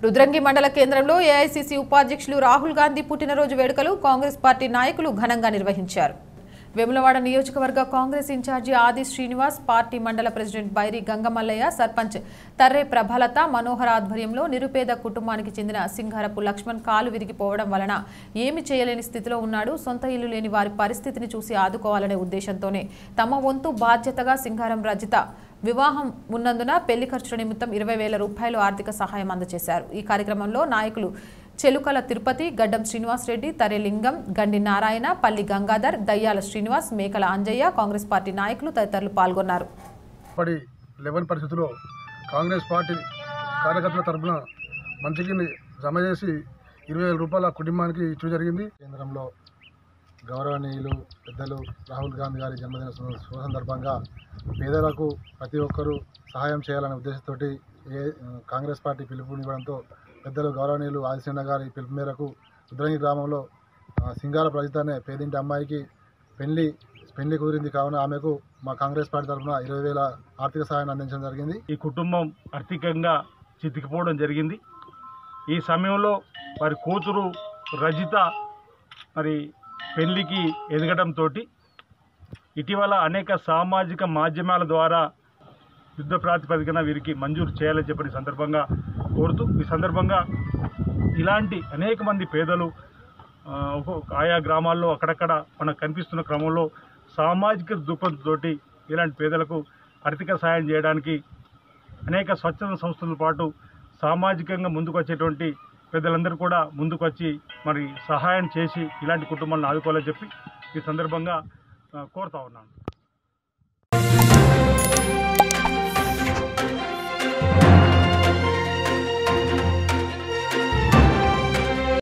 రుద్రంగి మండల కేంద్రంలో ఏఐసీసీ ఉపాధ్యక్షులు రాహుల్ గాంధీ పుట్టినరోజు వేడుకలు కాంగ్రెస్ పార్టీ నాయకులు ఘనంగా నిర్వహించారు వేములవాడ నియోజకవర్గ కాంగ్రెస్ ఇన్ఛార్జి ఆది శ్రీనివాస్ పార్టీ మండల ప్రెసిడెంట్ బైరి గంగమల్లయ్య సర్పంచ్ తర్రే ప్రభలత మనోహర్ ఆధ్వర్యంలో నిరుపేద కుటుంబానికి చెందిన సింగారపు లక్ష్మణ్ కాలు విరిగిపోవడం వలన ఏమి చేయలేని స్థితిలో ఉన్నాడు సొంత ఇల్లు లేని వారి పరిస్థితిని చూసి ఆదుకోవాలనే ఉద్దేశంతోనే తమ వంతు బాధ్యతగా సింగారం రజిత వివాహం ఉన్నందున పెళ్లి ఖర్చుల నిమిత్తం ఇరవై వేల రూపాయలు ఆర్థిక సహాయం అందజేశారు ఈ కార్యక్రమంలో నాయకులు చెలుకల తిరుపతి గడ్డం శ్రీనివాస్ రెడ్డి తరెలింగం గండి నారాయణ పల్లి గంగాధర్ దయ్యాల శ్రీనివాస్ మేకల అంజయ్య కాంగ్రెస్ పార్టీ నాయకులు తదితరులు పాల్గొన్నారు పడి లెవెన్ పరిస్థితుల్లో కాంగ్రెస్ పార్టీ కార్యకర్తల తరఫున మంచికి జమ చేసి ఇరవై వేల రూపాయల కుటుంబానికి ఇచ్చడం జరిగింది కేంద్రంలో గౌరవనీయులు పెద్దలు రాహుల్ గాంధీ గారి జన్మదిన సు- శుభ సందర్భంగా పేదలకు ప్రతి ఒక్కరూ సహాయం చేయాలనే ఉద్దేశంతో ఏ కాంగ్రెస్ పార్టీ పిలుపునివ్వడంతో పెద్దలు గౌరవనీయులు ఆదిశన్న గారి పిలుపు మేరకు రుద్రంగి గ్రామంలో ఆ, సింగార ప్రజిత అనే పేదింటి అమ్మాయికి పెళ్లి పెళ్లి కుదిరింది కావున ఆమెకు మా కాంగ్రెస్ పార్టీ తరఫున ఇరవై వేల ఆర్థిక సహాయాన్ని అందించడం జరిగింది ఈ కుటుంబం ఆర్థికంగా చితికిపోవడం జరిగింది ఈ సమయంలో వారి కూతురు రజిత మరి పెళ్లికి ఎదగడంతో ఇటీవల అనేక సామాజిక మాధ్యమాల ద్వారా యుద్ధ ప్రాతిపదికన వీరికి మంజూరు చేయాలని చెప్పిన ఈ సందర్భంగా కోరుతూ ఈ సందర్భంగా ఇలాంటి అనేక మంది పేదలు ఆ, ఒక్కొక్క ఆయా గ్రామాల్లో అక్కడక్కడ మనకు కనిపిస్తున్న క్రమంలో సామాజిక దృక్పథంతో ఇలాంటి పేదలకు ఆర్థిక సహాయం చేయడానికి అనేక స్వచ్ఛంద సంస్థలతో పాటు సామాజికంగా ముందుకు వచ్చేటువంటి పెద్దలందరూ కూడా ముందుకు వచ్చి మరి సహాయం చేసి ఇలాంటి కుటుంబాలను ఆదుకోవాలని చెప్పి ఈ సందర్భంగా ఆ, కోరుతా ఉన్నాను